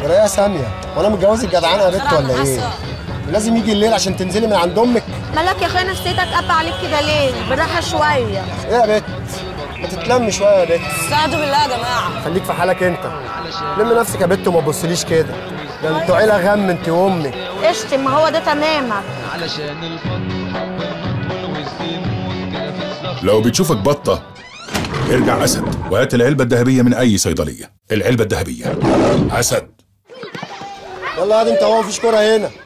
يا ساميه وانا متجوز الجدعانه يا بت ولا ايه لازم يجي الليل عشان تنزلي من عند امك مالك يا اخويا نفسيتك قب عليك كده ليه بالراحه شويه ايه يا بت ما تتلم شويه يا بت استهدوا بالله يا جماعه خليك في حالك انت لم نفسك يا بت وما تبصليش كده ده انتوا عيله غم انت وامك اشتم ما هو ده تمامك علشان الفن حب المضمون والزيمون كده في الزخم لو بتشوفك بطة ارجع أسد وهات العلبة الذهبية من أي صيدلية العلبة الذهبية أسد يلا هادي انت هو مفيش كوره هنا